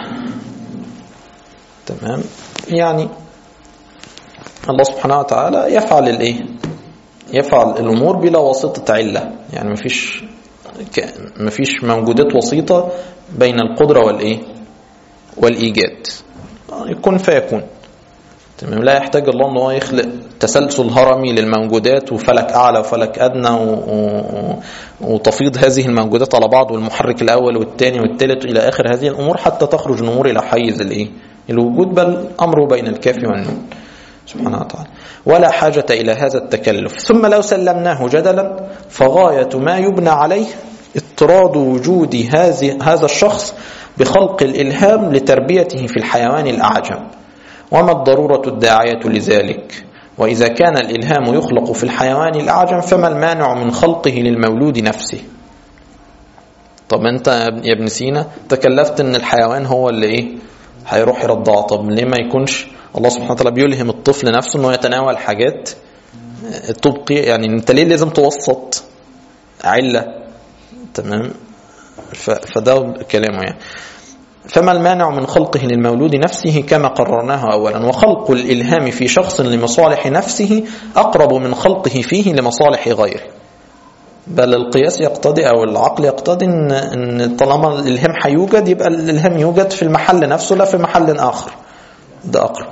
تمام يعني الله سبحانه وتعالى يفعل الايه يفعل الامور بلا واسطه عله يعني مفيش ك- مفيش موجودات وسيطه بين القدره والايه والايجاد يكون فيكون تمام لا يحتاج الله ان هو يخلق تسلسل هرمي للموجودات وفلك اعلى وفلك ادنى و... و... وتفيض هذه الموجودات على بعض والمحرك الاول والثاني والثالث الى اخر هذه الامور حتى تخرج الامور الى حيز الايه الوجود بل امره بين الكاف والنون سبحانه وتعالى ولا حاجة إلى هذا التكلف ثم لو سلمناه جدلا فغاية ما يبنى عليه اضطراد وجود هذه هذا الشخص بخلق الإلهام لتربيته في الحيوان الأعجم وما الضرورة الداعية لذلك وإذا كان الإلهام يخلق في الحيوان الأعجم فما المانع من خلقه للمولود نفسه طب انت يا ابن- يا ابن سينا تكلفت ان الحيوان هو اللي ايه هيروح يرضعه طب ليه ما يكونش الله سبحانه وتعالى بيلهم الطفل نفسه انه يتناول حاجات اه، تبقي يعني انت ليه لازم توسط عله تمام ف- فده كلامه يعني فما المانع من خلقه للمولود نفسه كما قررناه اولا وخلق الالهام في شخص لمصالح نفسه اقرب من خلقه فيه لمصالح غيره بل القياس يقتضي او العقل يقتضي ان ان طالما الالهام هيوجد يبقى الالهام يوجد في المحل نفسه لا في محل اخر ده اقرب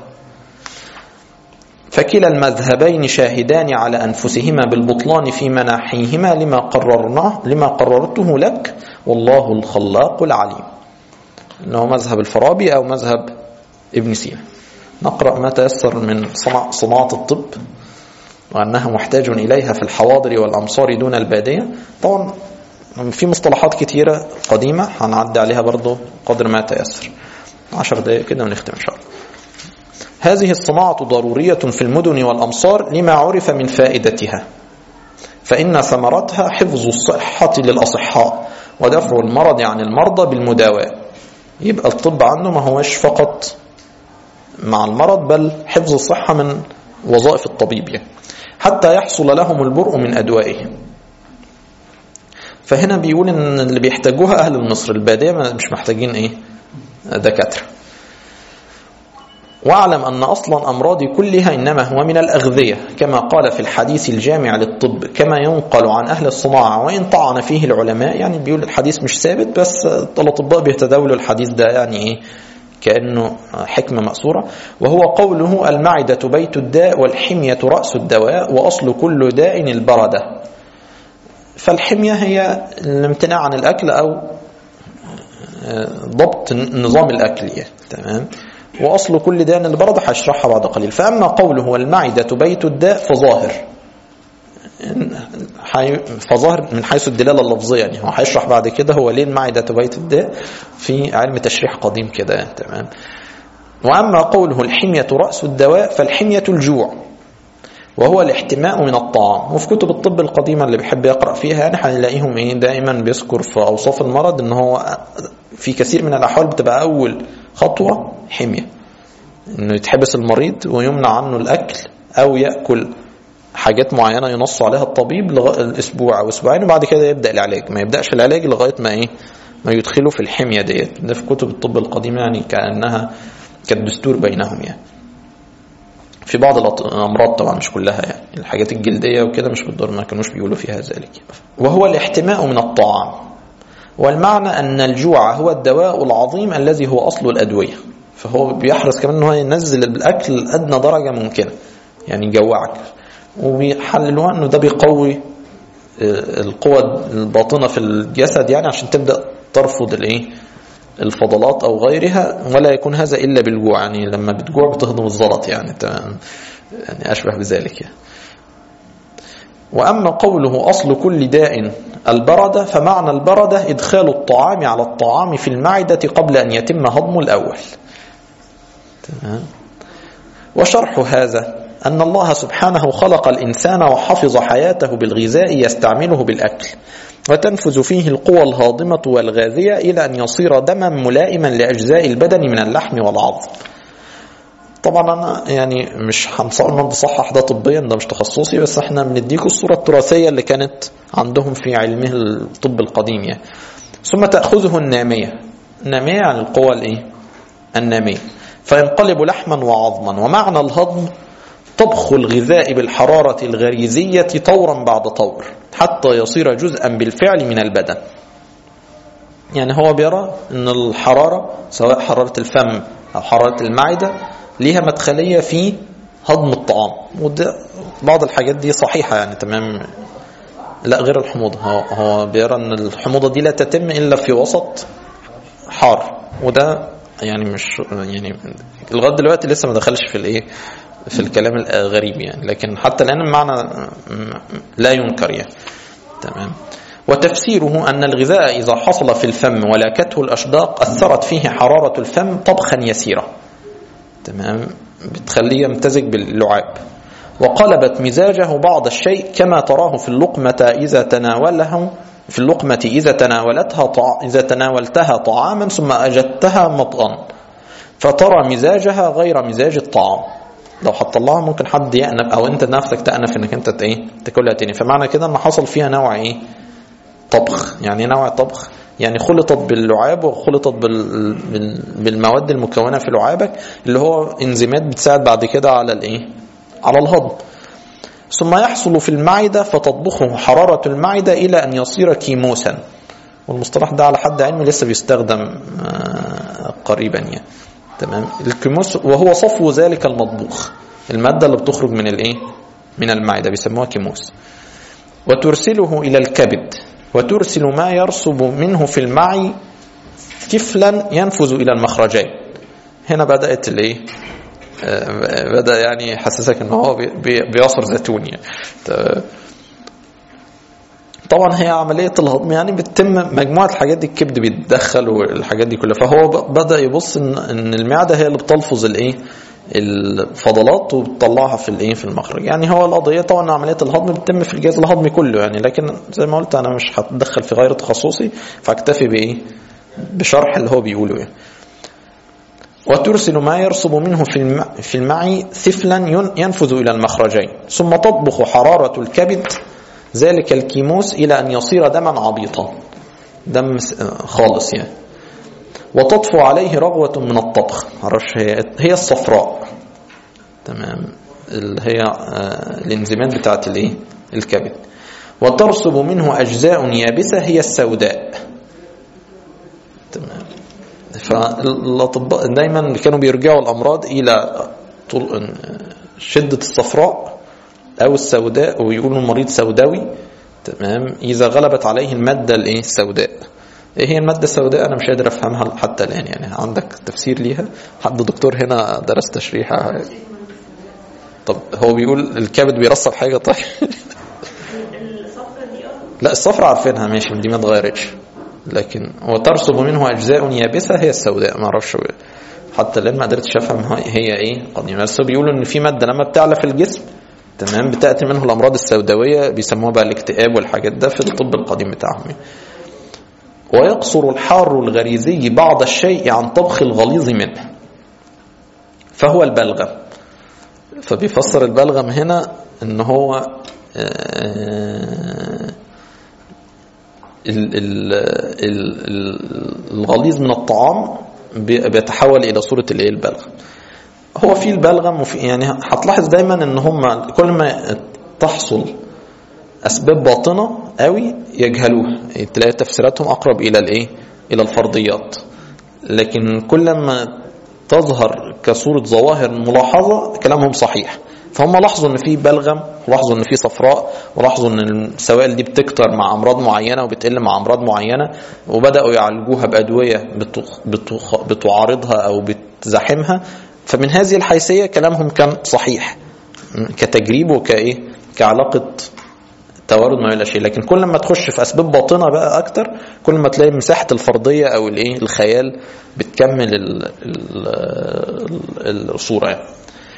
فكلا المذهبين شاهدان على انفسهما بالبطلان في مناحيهما لما قررناه لما قررته لك والله الخلاق العليم اللي هو مذهب الفارابي أو مذهب ابن سينا نقرأ ما تيسر من صنع صناعة الطب وأنها محتاج إليها في الحواضر والأمصار دون البادية طبعا في مصطلحات كتيرة قديمة هنعدي عليها برضو قدر ما تيسر عشر دقائق كده ونختم إن شاء الله هذه الصناعة ضرورية في المدن والأمصار لما عرف من فائدتها فإن ثمرتها حفظ الصحة للأصحاء ودفع المرض عن المرضى بالمداواة يبقى الطب عنه ما هوش فقط مع المرض بل حفظ الصحة من وظائف الطبيب يعني. حتى يحصل لهم البرء من أدوائهم فهنا بيقول ان اللي بيحتاجوها اهل مصر الباديه مش محتاجين ايه دكاتره واعلم ان اصلا امراضي كلها انما هو من الاغذيه كما قال في الحديث الجامع للطب كما ينقل عن اهل الصناعه وان طعن فيه العلماء يعني بيقول الحديث مش ثابت بس الاطباء بيتداولوا الحديث ده يعني ايه كانه حكمه ماسوره وهو قوله المعده بيت الداء والحميه راس الدواء واصل كل داء البرده فالحميه هي الامتناع عن الاكل او ضبط نظام الاكل يعني تمام واصل كل داء البرد هشرحها بعد قليل فاما قوله والمعده بيت الداء فظاهر فظاهر من حيث الدلاله اللفظيه يعني هو هيشرح بعد كده هو ليه المعده بيت الداء في علم تشريح قديم كده يعني تمام واما قوله الحميه راس الدواء فالحميه الجوع وهو الاحتماء من الطعام وفي كتب الطب القديمه اللي بيحب يقرا فيها يعني هنلاقيهم ايه دائما بيذكر في اوصاف المرض ان هو في كثير من الاحوال بتبقى اول خطوه حميه انه يتحبس المريض ويمنع عنه الاكل او ياكل حاجات معينه ينص عليها الطبيب لغايه الاسبوع او اسبوعين وبعد كده يبدا العلاج ما يبداش العلاج لغايه ما ايه ما يدخله في الحميه ديت ده في كتب الطب القديمه يعني كانها كالدستور بينهم يعني في بعض الامراض طبعا مش كلها يعني الحاجات الجلديه وكده مش بالضروره ما كانوش بيقولوا فيها ذلك وهو الاحتماء من الطعام والمعنى ان الجوع هو الدواء العظيم الذي هو اصل الادويه فهو بيحرص كمان ان هو ينزل الاكل لادنى درجه ممكنه يعني يجوعك وبيحللوها انه ده بيقوي القوى الباطنه في الجسد يعني عشان تبدا ترفض الايه الفضلات او غيرها ولا يكون هذا الا بالجوع يعني لما بتجوع بتهضم الزلط يعني تمام يعني اشبه بذلك يعني. واما قوله اصل كل داء البرده فمعنى البرده ادخال الطعام على الطعام في المعده قبل ان يتم هضمه الاول تمام وشرح هذا أن الله سبحانه خلق الإنسان وحفظ حياته بالغذاء يستعمله بالأكل وتنفذ فيه القوى الهاضمة والغاذية إلى أن يصير دما ملائما لأجزاء البدن من اللحم والعظم طبعا أنا يعني مش هنصور بصحح ده طبيا ده مش تخصصي بس احنا بنديكوا الصورة التراثية اللي كانت عندهم في علمه الطب القديم يعني ثم تأخذه النامية النامية يعني القوى الايه النامية فينقلب لحما وعظما ومعنى الهضم طبخ الغذاء بالحرارة الغريزية طورا بعد طور حتى يصير جزءا بالفعل من البدن يعني هو بيرى ان الحرارة سواء حرارة الفم او حرارة المعدة ليها مدخلية في هضم الطعام وده بعض الحاجات دي صحيحة يعني تمام لا غير الحموضة هو, هو بيرى ان الحموضة دي لا تتم الا في وسط حار وده يعني مش يعني لغايه دلوقتي لسه ما دخلش في الايه في الكلام الغريب يعني لكن حتى الان المعنى لا ينكر يعني تمام وتفسيره أن الغذاء إذا حصل في الفم ولاكته الأشداق أثرت فيه حرارة الفم طبخا يسيرا تمام بتخليه يمتزج باللعاب وقلبت مزاجه بعض الشيء كما تراه في اللقمة إذا تناوله في اللقمة إذا تناولتها طع... إذا تناولتها طعاما ثم أجدتها مطأ فترى مزاجها غير مزاج الطعام لو هتطلعها ممكن حد يأنف أو أنت نفسك تأنف إنك أنت إيه تاكلها تاني فمعنى كده إن حصل فيها نوع إيه طبخ يعني نوع طبخ يعني خلطت باللعاب وخلطت بال... بالمواد المكونة في لعابك اللي هو انزيمات بتساعد بعد كده على الايه على الهضم ثم يحصل في المعدة فتطبخه حرارة المعدة إلى أن يصير كيموسا والمصطلح ده على حد علمي لسه بيستخدم قريبا يعني تمام الكيموس وهو صفو ذلك المطبوخ المادة اللي بتخرج من الايه من المعدة بيسموها كيموس وترسله إلى الكبد وترسل ما يرسب منه في المعي كفلا ينفذ إلى المخرجين هنا بدأت الايه آه، بدأ يعني يحسسك ان هو بي- بي- بيعصر زيتون يعني ت- طبعا هي عملية الهضم يعني بتتم مجموعة الحاجات دي الكبد بيتدخل والحاجات دي كلها فهو ب- بدأ يبص ان ان المعدة هي اللي بتلفظ الايه الفضلات وبتطلعها في الايه في المخرج يعني هو القضية طبعا عملية الهضم بتتم في الجهاز الهضمي كله يعني لكن زي ما قلت انا مش هتدخل في غير تخصصي فاكتفي بايه بشرح اللي هو بيقوله يعني وترسل ما يرسب منه في الم- في المعي ثفلا ين- ينفذ إلى المخرجين ثم تطبخ حرارة الكبد ذلك الكيموس إلى أن يصير دما عبيطا دم س- خالص يعني وتطفو عليه رغوة من الطبخ معرفش هي هي الصفراء تمام اللي هي آه، الانزيمات بتاعت الايه الكبد وترسب منه أجزاء يابسة هي السوداء تمام فالاطباء دايما كانوا بيرجعوا الامراض الى طول شده الصفراء او السوداء ويقولوا المريض سوداوي تمام اذا غلبت عليه الماده الايه السوداء ايه هي الماده السوداء انا مش قادر افهمها حتى الان يعني عندك تفسير ليها حد دكتور هنا درس تشريح طب هو بيقول الكبد بيرصب حاجه طيب لا الصفرة عارفينها ماشي دي ما اتغيرتش لكن وترسب منه اجزاء يابسه هي السوداء ما اعرفش حتى الان ما قدرتش افهم هي- هي ايه قديمه بس بيقولوا ان في ماده لما بتعلى في الجسم تمام بتاتي منه الامراض السوداويه بيسموها بقى الاكتئاب والحاجات ده في الطب القديم بتاعهم يعني. ويقصر الحار الغريزي بعض الشيء عن طبخ الغليظ منه فهو البلغم فبيفسر البلغم هنا ان هو آه، ال- ال- ال- ال- الغليظ من الطعام بي- بيتحول الى صوره الايه البلغم هو في البلغم وفي يعني هتلاحظ دايما ان هم كل ما تحصل اسباب باطنه قوي يجهلوها يعني تلاقي تفسيراتهم اقرب الى الايه الى الفرضيات لكن كل ما تظهر كصوره ظواهر ملاحظه كلامهم صحيح فهم لاحظوا ان في بلغم ولاحظوا ان في صفراء ولاحظوا ان السوائل دي بتكتر مع امراض معينه وبتقل مع امراض معينه وبداوا يعالجوها بادويه بتخ- بتخ- بتعارضها او بتزاحمها فمن هذه الحيثيه كلامهم كان صحيح كتجريب وكايه كعلاقه توارد ما الى شيء لكن كل ما تخش في اسباب باطنه بقى اكتر كل ما تلاقي مساحه الفرضيه او الايه الخيال بتكمل ال ال ال الصوره يعني.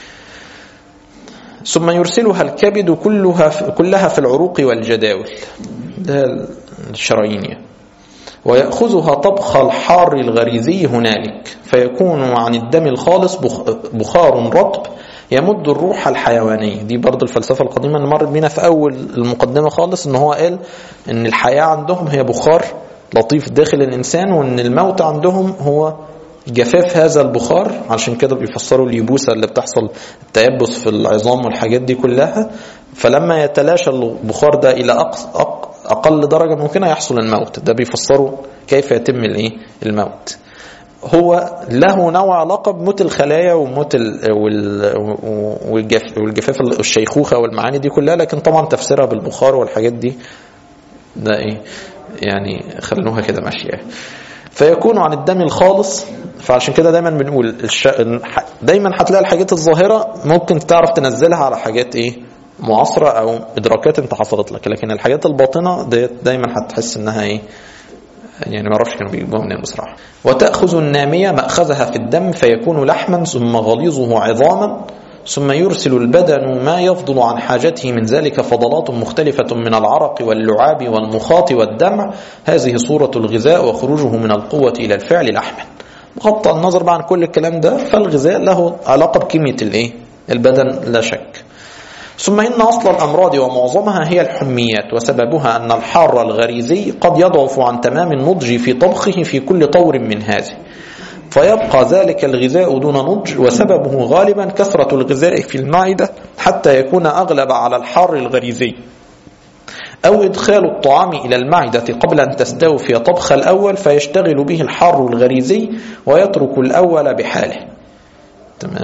ثم يرسلها الكبد كلها كلها في العروق والجداول ده الشرايين يعني. ويأخذها طبخ الحار الغريزي هنالك فيكون عن الدم الخالص بخ- بخار رطب يمد الروح الحيوانية دي برضو الفلسفة القديمة اللي مرت بينا في أول المقدمة خالص إن هو قال إن الحياة عندهم هي بخار لطيف داخل الإنسان وإن الموت عندهم هو جفاف هذا البخار عشان كده بيفسروا اليبوسة اللي بتحصل التيبس في العظام والحاجات دي كلها فلما يتلاشى البخار ده إلى أقص أق أقل درجة ممكنة يحصل الموت ده بيفسروا كيف يتم الإيه الموت هو له نوع علاقة بموت الخلايا وموت ال- وال- والجف- والجفاف الشيخوخة والمعاني دي كلها لكن طبعا تفسيرها بالبخار والحاجات دي ده ايه يعني خلوها كده ماشية فيكون عن الدم الخالص فعشان كده دايما بنقول الش... دايما هتلاقي الحاجات الظاهرة ممكن تعرف تنزلها على حاجات ايه معاصرة او ادراكات انت حصلت لك لكن الحاجات الباطنة ديت دايما هتحس انها ايه يعني ما اعرفش كانوا بيجيبوها منين بصراحه وتاخذ الناميه ماخذها في الدم فيكون لحما ثم غليظه عظاما ثم يرسل البدن ما يفضل عن حاجته من ذلك فضلات مختلفة من العرق واللعاب والمخاط والدمع هذه صورة الغذاء وخروجه من القوة إلى الفعل لحما بغض النظر بقى عن كل الكلام ده فالغذاء له علاقة بكمية الايه البدن لا شك ثم إن أصل الأمراض ومعظمها هي الحميات وسببها أن الحار الغريزي قد يضعف عن تمام النضج في طبخه في كل طور من هذه فيبقى ذلك الغذاء دون نضج وسببه غالبا كثرة الغذاء في المعدة حتى يكون أغلب على الحار الغريزي أو إدخال الطعام إلى المعدة قبل أن تستوفي طبخ الأول فيشتغل به الحار الغريزي ويترك الأول بحاله تمام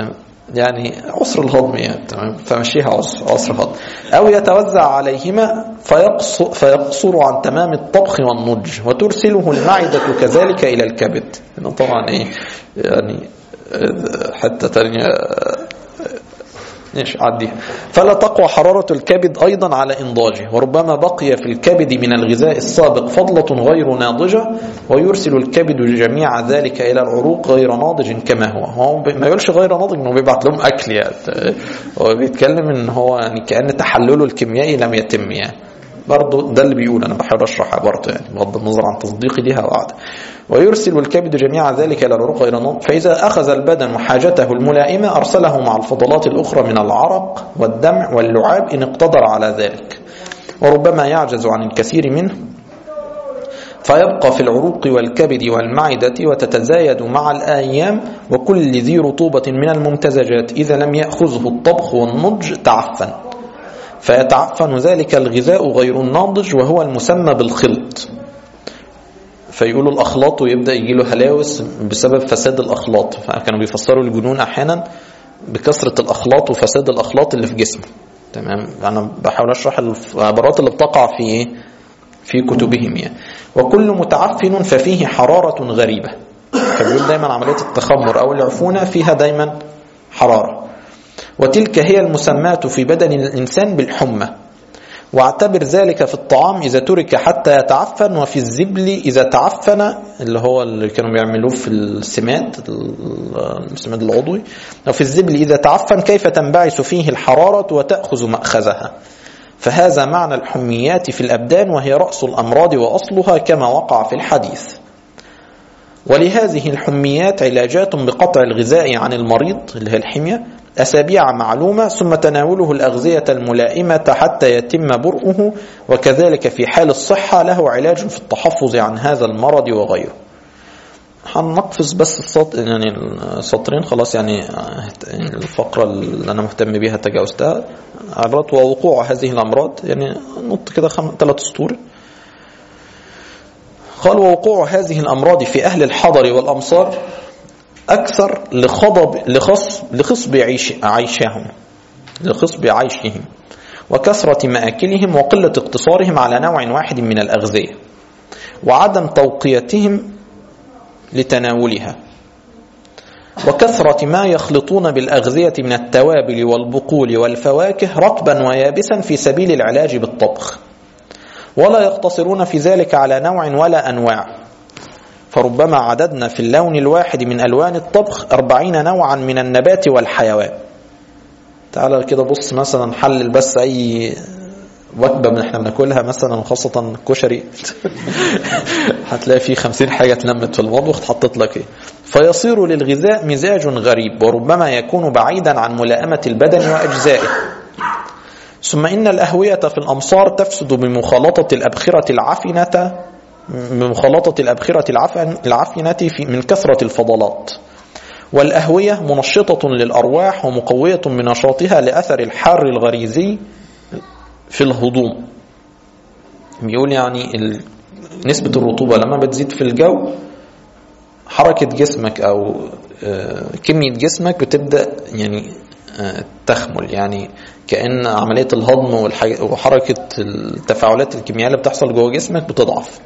يعني عسر الهضم يعني تمام فمشيها عسر عسر هضم او يتوزع عليهما فيقصر, فيقصر عن تمام الطبخ والنضج وترسله المعدة كذلك الى الكبد إنه طبعا ايه يعني آه، حتى تانية ايش عديها فلا تقوى حرارة الكبد أيضا على إنضاجه وربما بقي في الكبد من الغذاء السابق فضلة غير ناضجة ويرسل الكبد جميع ذلك إلى العروق غير ناضج كما هو هو ب- ما يقولش غير ناضج إنه بيبعت لهم أكل يعني هو بيتكلم إن هو يعني كأن تحلله الكيميائي لم يتم يعني برضه ده اللي بيقول انا بحاول اشرحها برضه يعني بغض النظر عن تصديقي ليها وعد ويرسل الكبد جميع ذلك الى العروق غير ناضج فاذا اخذ البدن حاجته الملائمه ارسله مع الفضلات الاخرى من العرق والدمع واللعاب ان اقتدر على ذلك وربما يعجز عن الكثير منه فيبقى في العروق والكبد والمعدة وتتزايد مع الأيام وكل ذي رطوبة من الممتزجات إذا لم يأخذه الطبخ والنضج تعفن فيتعفن ذلك الغذاء غير الناضج وهو المسمى بالخلط فيقولوا الأخلاط ويبدأ يجي له هلاوس بسبب فساد الأخلاط فكانوا بيفسروا الجنون أحيانا بكثرة الأخلاط وفساد الأخلاط اللي في جسمه تمام أنا بحاول أشرح العبارات اللي بتقع في إيه في كتبهم يعني وكل متعفن ففيه حرارة غريبة فبيقول دايما عملية التخمر أو العفونة فيها دايما حرارة وتلك هي المسماة في بدن الإنسان بالحمى واعتبر ذلك في الطعام إذا ترك حتى يتعفن وفي الزبل إذا تعفن اللي هو اللي كانوا بيعملوه في السماد السماد العضوي وفي الزبل إذا تعفن كيف تنبعث فيه الحرارة وتأخذ مأخذها فهذا معنى الحميات في الأبدان وهي رأس الأمراض وأصلها كما وقع في الحديث ولهذه الحميات علاجات بقطع الغذاء عن المريض اللي هي الحمية أسابيع معلومة ثم تناوله الأغذية الملائمة حتى يتم برؤه وكذلك في حال الصحة له علاج في التحفظ عن هذا المرض وغيره هنقفز بس السط... يعني السطرين خلاص يعني الفقرة اللي أنا مهتم بيها تجاوزتها عبارات ووقوع هذه الأمراض يعني نط كده خم... ثلاث سطور قال ووقوع هذه الأمراض في أهل الحضر والأمصار أكثر لخضب لخصب لخصب عيش عيشهم لخصب عيشهم وكثرة مآكلهم وقلة اقتصارهم على نوع واحد من الأغذية وعدم توقيتهم لتناولها وكثرة ما يخلطون بالأغذية من التوابل والبقول والفواكه رطبا ويابسا في سبيل العلاج بالطبخ ولا يقتصرون في ذلك على نوع ولا أنواع فربما عددنا في اللون الواحد من ألوان الطبخ أربعين نوعا من النبات والحيوان تعال كده بص مثلا حلل بس أي وجبة من احنا بناكلها مثلا خاصة الكشري هتلاقي فيه خمسين حاجة اتلمت في المطبخ اتحطت لك ايه فيصير للغذاء مزاج غريب وربما يكون بعيدا عن ملائمة البدن وأجزائه ثم إن الأهوية في الأمصار تفسد بمخالطة الأبخرة العفنة بمخالطة الأبخرة العفنة في من كثرة الفضلات والأهوية منشطة للأرواح ومقوية بنشاطها لأثر الحار الغريزي في الهضوم بيقول يعني نسبة الرطوبة لما بتزيد في الجو حركة جسمك أو كمية جسمك بتبدأ يعني تخمل يعني كأن عملية الهضم وحركة التفاعلات الكيميائية اللي بتحصل جوه جسمك بتضعف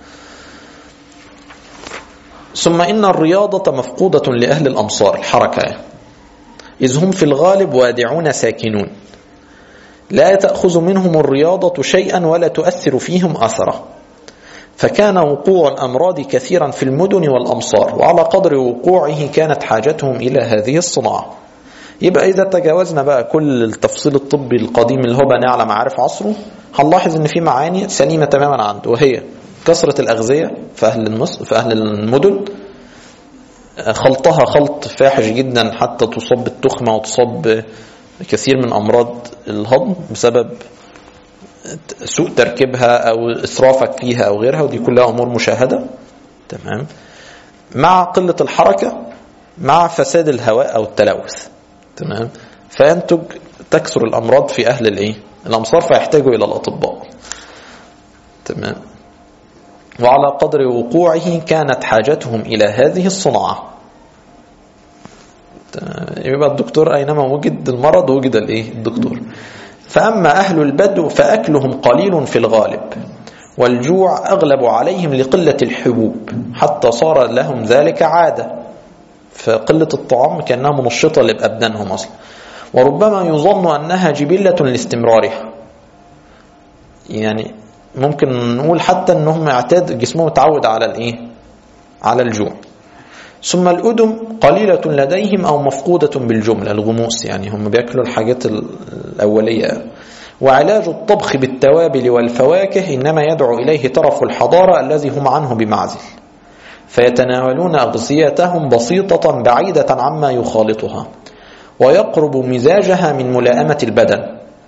ثم إن الرياضة مفقودة لأهل الأمصار الحركة إذ هم في الغالب وادعون ساكنون لا تأخذ منهم الرياضة شيئا ولا تؤثر فيهم أثره فكان وقوع الأمراض كثيرا في المدن والأمصار وعلى قدر وقوعه كانت حاجتهم إلى هذه الصناعة يبقى إذا تجاوزنا بقى كل التفصيل الطبي القديم اللي هو بني على معارف عصره هنلاحظ إن في معاني سليمة تماما عنده وهي كثرة الأغذية في أهل المصر في أهل المدن خلطها خلط فاحش جدا حتى تصاب بالتخمة وتصاب كثير من أمراض الهضم بسبب سوء تركيبها أو إسرافك فيها أو غيرها ودي كلها أمور مشاهدة تمام مع قلة الحركة مع فساد الهواء أو التلوث تمام فينتج تكثر الأمراض في أهل الإيه الأمصار فيحتاجوا إلى الأطباء تمام وعلى قدر وقوعه كانت حاجتهم إلى هذه الصناعة يبقى الدكتور أينما وجد المرض وجد الإيه الدكتور فأما أهل البدو فأكلهم قليل في الغالب والجوع أغلب عليهم لقلة الحبوب حتى صار لهم ذلك عادة فقلة الطعام كأنها منشطة لأبدانهم أصلا وربما يظن أنها جبلة لاستمرارها يعني ممكن نقول حتى أنهم اعتاد جسمهم اتعود على الإيه على الجوع ثم الأدم قليلة لديهم أو مفقودة بالجملة الغموس يعني هم بيأكلوا الحاجات الأولية وعلاج الطبخ بالتوابل والفواكه إنما يدعو إليه طرف الحضارة الذي هم عنه بمعزل فيتناولون أغذيتهم بسيطة بعيدة عما يخالطها ويقرب مزاجها من ملائمة البدن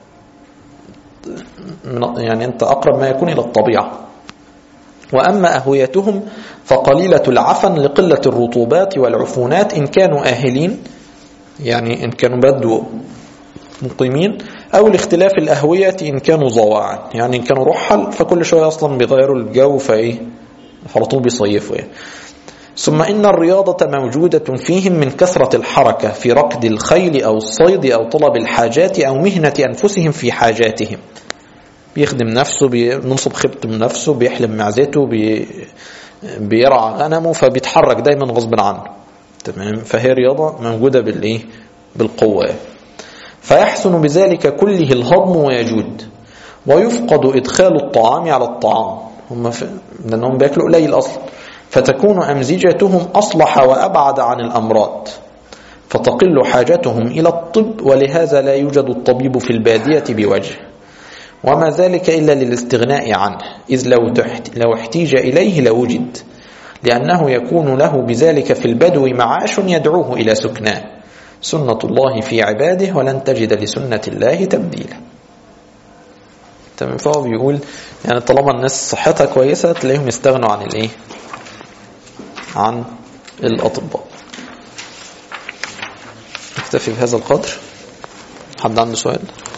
يعني أنت أقرب ما يكون إلى الطبيعة وأما أهويتهم فقليلة العفن لقلة الرطوبات والعفونات إن كانوا آهلين يعني إن كانوا بدو مقيمين أو لاختلاف الأهوية إن كانوا ضواعا يعني إن كانوا رحل فكل شوية أصلا بيغيروا الجو فإيه على طول بيصيفوا يعني. ثم إن الرياضة موجودة فيهم من كثرة الحركة في ركض الخيل أو الصيد أو طلب الحاجات أو مهنة أنفسهم في حاجاتهم بيخدم نفسه بينصب خيبته من نفسه بيحلم معزته بي بيرعى غنمه فبيتحرك دايما غصب عنه تمام فهي رياضة موجودة بالإيه بالقوة فيحسن بذلك كله الهضم ويجود ويفقد إدخال الطعام على الطعام هم في... لأنهم بياكلوا قليل أصلا فتكون أمزجتهم أصلح وأبعد عن الأمراض فتقل حاجتهم إلى الطب ولهذا لا يوجد الطبيب في البادية بوجه وما ذلك إلا للاستغناء عنه إذ لو, لو احتيج إليه لوجد لأنه يكون له بذلك في البدو معاش يدعوه إلى سكناه سنة الله في عباده ولن تجد لسنة الله تبديلا تمام فهو بيقول يعني طالما الناس صحتها كويسة تلاقيهم يستغنوا عن الايه عن الأطباء نكتفي بهذا القدر حد عنده سؤال